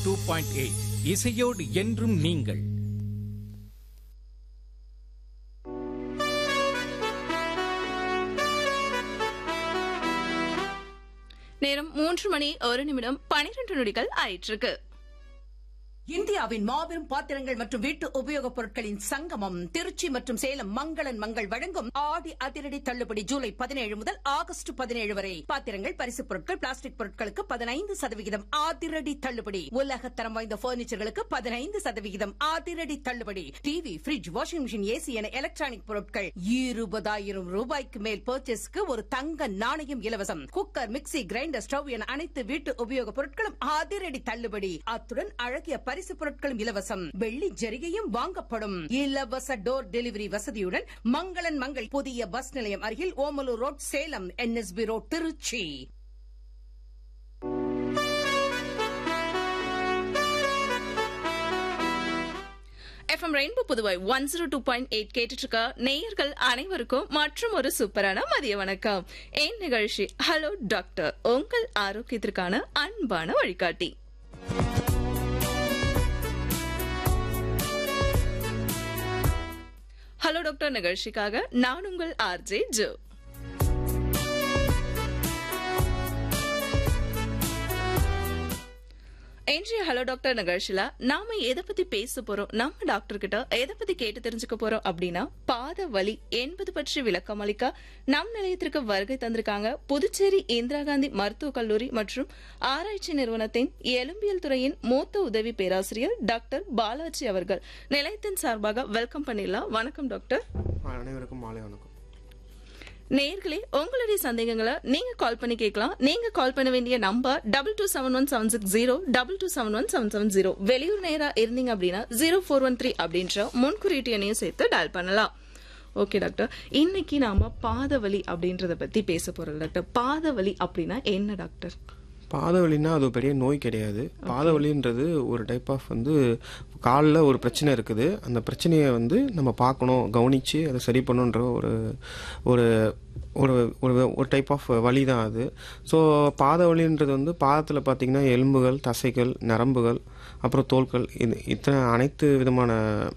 two point eight இசையோடு என்றும் நீங்கள் நேரம் மூன்று மணி ஒரு நிமிடம் பனிரெண்டு நொடிகள் ஆயிற்றுக்கு இந்தியாவின் மாபெரும் பாத்திரங்கள் மற்றும் வீட்டு உபயோகப் பொருட்களின் சங்கமம் திருச்சி மற்றும் சேலம் மங்களன் மங்கள் வழங்கும் ஆடி அதிரடி தள்ளுபடி ஜூலை பதினேழு முதல் ஆகஸ்ட் பதினேழு வரை பாத்திரங்கள் பரிசுப் பொருட்கள் பிளாஸ்டிக் பொருட்களுக்கு பதினைந்து சதவிகிதம் அதிரடி தள்ளுபடி உலகத்தரம் வாய்ந்த பர்னிச்சர்களுக்கு பதினைந்து சதவிகிதம் அதிரடி தள்ளுபடி TV fridge washing machine AC என எலக்ட்ரானிக் பொருட்கள் இருபதாயிரம் ரூபாய்க்கு மேல் பர்ச்சேஸ்க்கு ஒரு தங்க நாணயம் இலவசம் குக்கர் மிக்ஸி கிரைண்டர் ஸ்டவ் என அனைத்து வீட்டு உபயோகப் பொருட்களும் அதிரடி தள்ளுபடி அத்துடன் அழகிய பரிசு பொருட்களும் இலவசம் வெள்ளி ஜரிகையும் வாங்கப்படும் இலவச டோர் டெலிவரி வசதியுடன் மங்களன் மங்கள் புதிய பஸ் நிலையம் அருகில் Omalur road Salem NSP road Trichy FM Rainbow Puduvai one zero two point eight கேட்டுட்டு இருக்க நேயர்கள் அனைவருக்கும் மற்றும் ஒரு சூப்பரான மதிய வணக்கம் என் நிகழ்ச்சி ஹலோ டாக்டர் உங்கள் ஆரோக்கியத்திற்கான அன்பான வழிகாட்டி ஹலோ டாக்டர் நிகழ்ச்சிக்காக நான் உங்கள் ஆர்ஜே ஜோ இன்றைய ஹலோ டாக்டர் நிகழ்ச்சியில நாம எதை பத்தி பேச போறோம் நம்ம டாக்டர் கிட்ட எதை பத்தி கேட்டு தெரிஞ்சுக்க போறோம் அப்படின்னா பாத வலி என்பது பற்றி விளக்கம் அளிக்க நம் நிலையத்திற்கு வருகை தந்திருக்காங்க புதுச்சேரி இந்திரா காந்தி மருத்துவக் கல்லூரி மற்றும் ஆராய்ச்சி நிறுவனத்தின் எலும்பியல் துறையின் மூத்த உதவி பேராசிரியர் டாக்டர் பாலாஜி அவர்கள் நிலையத்தின் சார்பாக வெல்கம் பண்ணிடலாம் வணக்கம் டாக்டர் அனைவருக்கும் மாலை வணக்கம் நேர்களே உங்களுடைய சந்தேகங்களை நீங்க கால் பண்ணி கேட்கலாம் நீங்க கால் பண்ண வேண்டிய number double two seven one seven six zero double two seven one seven seven zero வெளியூர் நேரா இருந்தீங்க அப்படின்னா ஜீரோ ஃபோர் ஒன் த்ரீ அப்படின்ற முன்குறியீட்டு எண்ணையும் சேர்த்து டயல் பண்ணலாம் ஓகே டாக்டர் இன்னைக்கு நாம பாதவலி அப்படின்றத பத்தி பேச போறோம் டாக்டர் பாதவலி அப்படின்னா என்ன டாக்டர் பாதவலின்னா அது பெரிய நோய் கிடையாது பாதவலின்றது ஒரு டைப் ஆஃப் வந்து காலில் ஒரு பிரச்சனை இருக்குது அந்த பிரச்சனையை வந்து நம்ம பார்க்கணும் கவனித்து அதை சரி பண்ணணுன்ற ஒரு ஒரு ஒரு ஒரு ஒரு டைப் ஆஃப் வலி தான் அது ஸோ பாதவலின்றது வந்து பாதத்தில் பார்த்தீங்கன்னா எலும்புகள் தசைகள் நரம்புகள் அப்புறம் தோல்கள் இது இத்தனை அனைத்து விதமான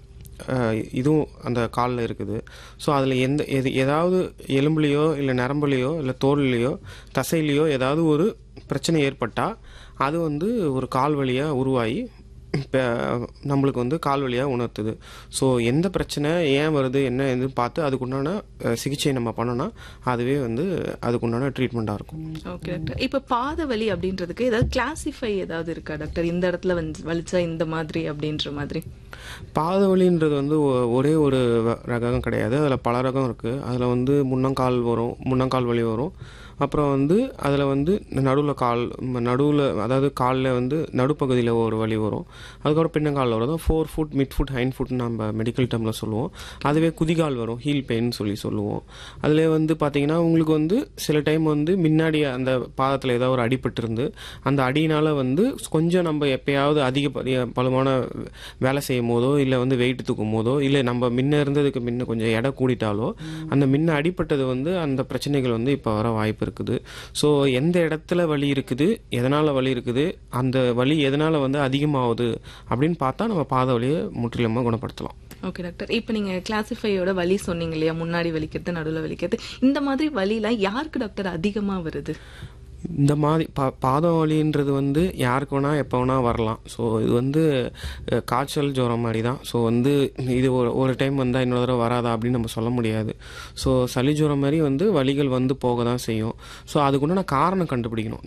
அஹ், இதுவும் அந்த காலில் இருக்குது ஸோ அதில் எந்த எது ஏதாவது எலும்புலையோ இல்லை நரம்புலையோ இல்லை தோல்லையோ தசையிலையோ ஏதாவது ஒரு பிரச்சனை ஏற்பட்டால் அது வந்து ஒரு கால் வழியாக உருவாகி இப்போ நம்மளுக்கு வந்து கால் வழியாக உணர்த்துது ஸோ எந்த பிரச்சனை ஏன் வருது என்ன எதுன்னு பார்த்து அதுக்குண்டான அஹ், சிகிச்சை நம்ம பண்ணோன்னா அதுவே வந்து அதுக்குண்டான ட்ரீட்மெண்ட்டாக இருக்கும் ஓகே டாக்டர் இப்ப பாதவலி அப்படின்றதுக்கு ஏதாவது கிளாசிஃபை ஏதாவது இருக்கா டாக்டர் இந்த இடத்துல வந்து வலிச்சா இந்த மாதிரி அப்படின்ற மாதிரி பாதவலின்றது வந்து ஒ- ஒரே ஒரு வ- ரகம் கிடையாது அதில் பல ரகம் இருக்குது அதில் வந்து முன்னங்கால் வரும் முன்னங்கால் வலி வரும் அப்புறம் வந்து அதில் வந்து நடுவில் கால் நடுவில் அதாவது காலில் வந்து நடுப்பகுதியில் ஒரு வலி வரும் அதுக்கப்புறம் பின்னங்காலில் வரும் forefoot midfoot hindfoot நம்ம மெடிக்கல் டேர்மில் சொல்லுவோம் அதுவே குதிகால் வரும் ஹீல் பெயின் சொல்லி சொல்லுவோம் அதில் வந்து பார்த்தீங்கன்னா உங்களுக்கு வந்து சில டைம் வந்து முன்னாடி அந்த பாதத்தில் ஏதாவது ஒரு அடிபட்டு இருந்து அந்த அடியினால் வந்து கொஞ்சம் நம்ம எப்பயாவது அதிக ப- பலமான வேலை செய்யும் போதோ இல்லை வந்து வெயிட் தூக்கும் போதோ இல்லை நம்ம முன்ன இருந்ததுக்கு முன்ன கொஞ்சம் எடை கூடிட்டாலோ அந்த முன்ன அடிபட்டது வந்து அந்த பிரச்சனைகள் வந்து இப்போ வர வாய்ப்பு இருக்குது ஸோ எந்த இடத்துல வலி இருக்குது எதனால் வலி இருக்குது அந்த வலி எதனால் வந்து அதிகமாகுது அப்படின்னு பார்த்தா நம்ம பாத வலியை முற்றிலுமாக குணப்படுத்தலாம் ஓகே டாக்டர் இப்போ நீங்க கிளாசிஃபையோட வலி சொன்னீங்க இல்லையா முன்னாடி வலிக்கிறது நடுவில் வலிக்கிறது இந்த மாதிரி வலிலாம் யாருக்கு டாக்டர் அதிகமா வருது இந்த மாதிரி பா பாதம் வலின்றது வந்து யாருக்கு வேணா எப்போ வேணா வரலாம் ஸோ இது வந்து அஹ், காய்ச்சல் ஜுரம் மாதிரி தான் ஸோ வந்து இது ஒரு ஒரு டைம் வந்தால் இன்னொரு தடவை வராதா அப்படின்னு நம்ம சொல்ல முடியாது ஸோ சளி ஜுரம் மாதிரி வந்து வலிகள் வந்து போக தான் செய்யும் ஸோ அதுக்குண்டான காரணம் கண்டுபிடிக்கணும்